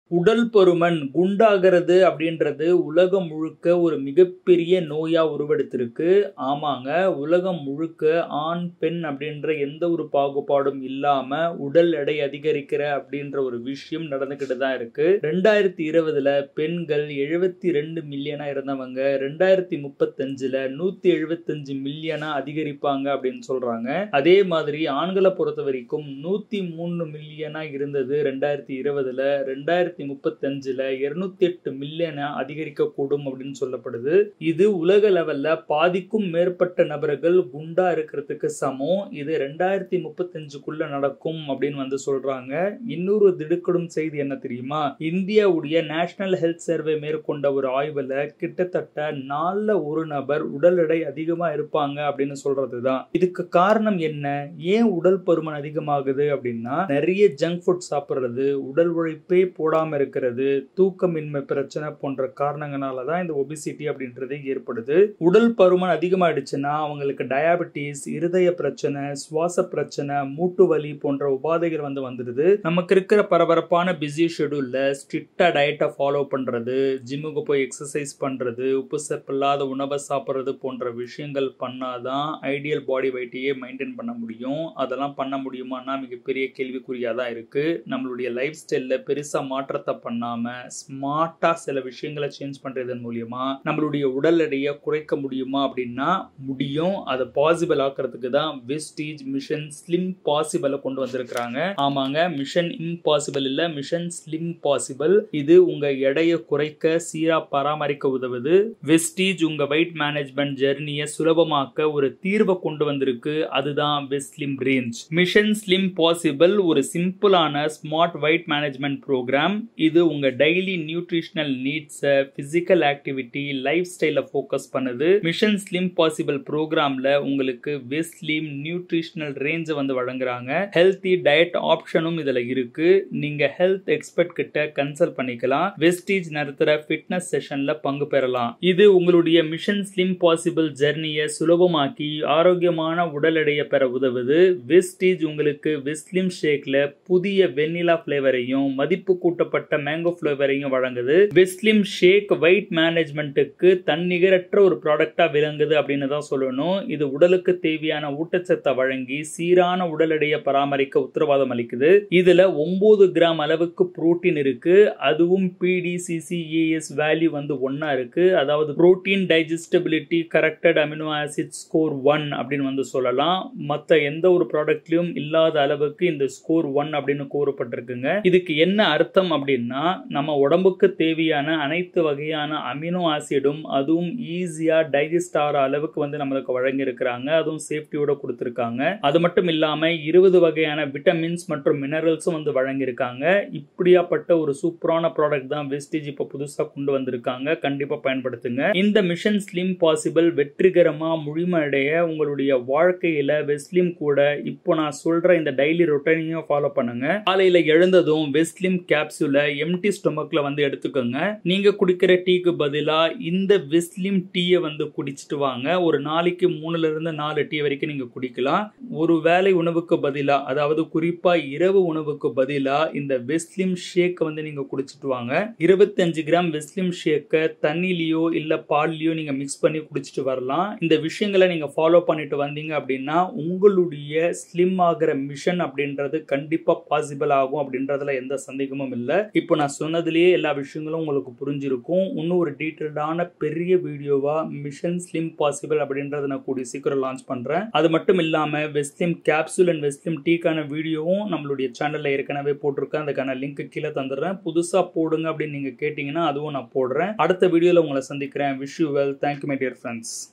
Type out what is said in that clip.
உடல் பருமன் குண்டாகிறது அப்படின்றது உலகம் முழுக்க ஒரு மிகப்பெரிய நோயா உருவெடுத்திருக்கு ஆமாங்க உலகம் முழுக்க ஆண் பெண் அப்படின்ற எந்த ஒரு பாகுபாடும் இல்லாம உடல் எடை அதிகரிக்கிற அப்படின்ற ஒரு விஷயம் நடந்துகிட்டு தான் இருக்கு ரெண்டாயிரத்தி இருபதுல பெண்கள் எழுபத்தி ரெண்டு மில்லியனா இருந்தவங்க ரெண்டாயிரத்தி முப்பத்தஞ்சுல நூத்தி எழுபத்தஞ்சு மில்லியனா அதிகரிப்பாங்க அப்படின்னு சொல்றாங்க அதே மாதிரி ஆண்களை பொறுத்த வரைக்கும் நூத்தி மூணு மில்லியனா இருந்தது ரெண்டாயிரத்தி இருபதுல ரெண்டாயிரத்தி முப்பத்தஞ்சுல இருநூத்தி எட்டு மில்லியனா அதிகரிக்கக்கூடும் அப்படின்னு சொல்லப்படுது இது உலக லெவல்ல பாதிக்கும் மேற்பட்ட நபர்கள் குண்டா இருக்கிறதுக்கு சமம் இது ரெண்டாயிரத்தி முப்பத்தஞ்சுக்குள்ள நடக்கும் அப்படின்னு வந்து சொல்றாங்க இன்னொரு திடுக்கிடும் செய்தி என்ன தெரியுமா இந்தியாவுடைய நேஷனல் ஹெல்த் சர்வே மேற்கொண்ட ஒரு ஆய்வுல கிட்டத்தட்ட நாலுல ஒரு நபர் உடல் எடை அதிகமா இருப்பாங்க அப்படின்னு சொல்றதுதான் இதுக்கு காரணம் என்ன ஏன் உடல் பருமன் அதிகமாகுது அப்படின்னா நிறைய ஜங்க் ஃபுட் சாப்பிடுறது உடல் உழைப்பே போடாம இருக்கிறது தூக்கமின்மை பிரச்சனை போன்ற காரணங்களால தான் இந்த ஒபிசிட்டி அப்படின்றது ஏற்படுது உடல் பருமன் அதிகமாயிடுச்சுன்னா அவங்களுக்கு டயாபெட்டிஸ் இருதய பிரச்சனை சுவாச பிரச்சனை மூட்டு வலி போன்ற உபாதைகள் வந்து வந்துடுது நமக்கு இருக்கிற பரபரப்பான பிஸி ஷெடியூல்ல ஸ்ட்ரிக்டா டயட்டை ஃபாலோ பண்றது ஜிம்முக்கு போய் எக்ஸசைஸ் பண்றது உப்பு சப்பில்லாத உணவை சாப்பிட்றது போன்ற விஷயங்கள் பண்ணாதான் ஐடியல் பாடி வெயிட்டையே மெயின்டைன் பண்ண முடியும் அதெல்லாம் பண்ண முடியுமான்னா மிகப்பெரிய கேள்விக்குறியா தான் இருக்கு நம்மளுடைய லைஃப் ஸ்டைல்ல பெருசா மாற்றத்தை பண்ணாம ஸ்மார்ட்டா சில விஷயங்களை சேஞ்ச் பண்றதன் மூலியமா நம்மளுடைய உடல் எடையை குறைக்க முடியுமா அப்படின்னா முடியும் அதை பாசிபிள் ஆக்கிறதுக்கு தான் வெஸ்டீஜ் மிஷன் ஸ்லிம் பாசிபிளை கொண்டு வந்திருக்கிறாங்க ஆமாங்க மிஷன் இம்பாசிபிள் இல்ல மிஷன் ஸ்லிம் பாசிபிள் இது உங்க எடையை குறைக்க சீரா பராமரிக்க உதவுது வெஸ்டீஜ் உங்க வெயிட் மேனேஜ்மெண்ட் ஜெர்னியை சுலபமாக்க ஒரு தீர்வை கொண்டு வந்திருக்கு அதுதான் Veslim range mission slim possible ஒரு சிம்பிளான ஸ்மார்ட் வெயிட் மேனேஜ்மெண்ட் ப்ரோக்ராம் இது உங்க டெய்லி நியூட்ரிஷனல் நீட்ஸை பிசிக்கல் ஆக்டிவிட்டி லைஃப் ஸ்டைல ஃபோக்கஸ் பண்ணுது மிஷன் ஸ்லிம் பாசிபிள் ப்ரோக்ராம்ல உங்களுக்கு வெஸ்லிம் நியூட்ரிஷனல் ரேஞ்சை வந்து வழங்குறாங்க ஹெல்த்தி டயட் ஆப்ஷனும் இதுல இருக்கு நீங்க ஹெல்த் எக்ஸ்பர்ட் கிட்ட கன்சல்ட் பண்ணிக்கலாம் வெஸ்டீஜ் நடத்துற ஃபிட்னஸ் செஷன்ல பங்கு பெறலாம் இது உங்களுடைய மிஷன் ஸ்லிம் பாசிபிள் ஜெர்னியை சுலபமாக்கி ஆரோக்கியமான உடல் எடையை பெற உதவுது வெஸ்டீஜ் உங்களுக்கு வெஸ்லிம் ஷேக்ல புதிய வெண்ணிலா ஃபிளேவரையும் மதிப்பு கூட்டப்பட்ட மேங்கோ ஃபிளேவரையும் வழங்குது வெஸ்லிம் ஷேக் வெயிட் மேனேஜ்மெண்ட்டுக்கு தன்னிகரற்ற ஒரு ப்ராடக்டா விளங்குது அப்படின்னு தான் சொல்லணும் இது உடலுக்கு தேவையான ஊட்டச்சத்தை வழங்கி சீரான உடல் எடையை பராமரிக்க உத்தரவாதம் அளிக்குது இதுல ஒன்பது கிராம் அளவுக்கு புரோட்டீன் இருக்கு அதுவும் பிடிசிசிஏஎஸ் வேல்யூ வந்து ஒன்னா இருக்கு அதாவது protein digestibility corrected amino acid score one அப்படின்னு வந்து சொல்லலாம் மற்ற எந்த ஒரு ப்ராடக்ட்லயும் இல்லாத அளவுக்கு இந்த ஸ்கோர் ஒன் அப்படின்னு கூறப்பட்டிருக்குங்க இதுக்கு என்ன அர்த்தம் அப்படின்னா நம்ம உடம்புக்கு தேவையான அனைத்து வகையான அமினோ ஆசிடும் அதுவும் ஈஸியா டைஜஸ்ட் ஆகிற அளவுக்கு வந்து நம்மளுக்கு வழங்கியிருக்கிறாங்க அதுவும் சேஃப்டியோட கொடுத்துருக்காங்க அது மட்டும் இல்லாம இருபது வகையான விட்டமின்ஸ் மற்றும் மினரல்ஸும் வந்து வழங்கியிருக்காங்க இப்படியாப்பட்ட ஒரு சூப்பரான ப்ராடக்ட் தான் வெஸ்டேஜ் இப்போ புதுசா கொண்டு வந்திருக்காங்க கண்டிப்பா பயன்படுத்துங்க இந்த மிஷன் ஸ்லிம் பாசிபிள் வெற்றிகரமா முழுமையடைய உங்களுடைய வாழ்க்கையில வெஸ்லிம் கூட இப்போ நான் சொல்ற இந்த டெய்லி ரொட்டனையும் ஃபாலோ பண்ணுங்க காலையில எழுந்ததும் வெஸ்லிம் கேப்சூலை எம்டி ஸ்டொமக்ல வந்து எடுத்துக்கோங்க நீங்க குடிக்கிற டீக்கு பதிலா இந்த வெஸ்லிம் டீயை வந்து குடிச்சிட்டு வாங்க ஒரு நாளைக்கு மூணுல இருந்து நாலு டீ வரைக்கும் நீங்க குடிக்கலாம் ஒரு வேளை உணவுக்கு பதிலா அதாவது குறிப்பா இரவு உணவுக்கு பதிலா இந்த வெஸ்லிம் ஷேக் வந்து நீங்க குடிச்சிட்டு வாங்க இருபத்தஞ்சு கிராம் வெஸ்லிம் ஷேக்கை தண்ணிலேயோ இல்ல பால்லயோ நீங்க மிக்ஸ் பண்ணி குடிச்சிட்டு வரலாம் இந்த விஷயங்களை நீங்க ஃபாலோ பண்ணிட்டு வந்தீங்க அப்படின்னா உங்களுடைய ஸ்லிம் ஆகிற மிஷன் அப்படின்றது கண்டிப்பா பாசிபிள் ஆகும் அப்படின்றதுல எந்த சந்தேகமும் இல்லை இப்போ நான் சொன்னதுலேயே எல்லா விஷயங்களும் உங்களுக்கு புரிஞ்சிருக்கும் இன்னும் ஒரு டீட்டெயில்டான பெரிய வீடியோவா மிஷன் ஸ்லிம் பாசிபிள் அப்படின்றத நான் கூடிய சீக்கிரம் லான்ச் பண்றேன் அது மட்டும் இல்லாம வெஸ்லிம் கேப்சூல் அண்ட் வெஸ்லிம் டீக்கான வீடியோவும் நம்மளுடைய சேனல்ல ஏற்கனவே போட்டிருக்கேன் அதுக்கான லிங்க் கீழே தந்துடுறேன் புதுசா போடுங்க அப்படின்னு நீங்க கேட்டீங்கன்னா அதுவும் நான் போடுறேன் அடுத்த வீடியோல உங்களை சந்திக்கிறேன் wish you well thank you my dear friends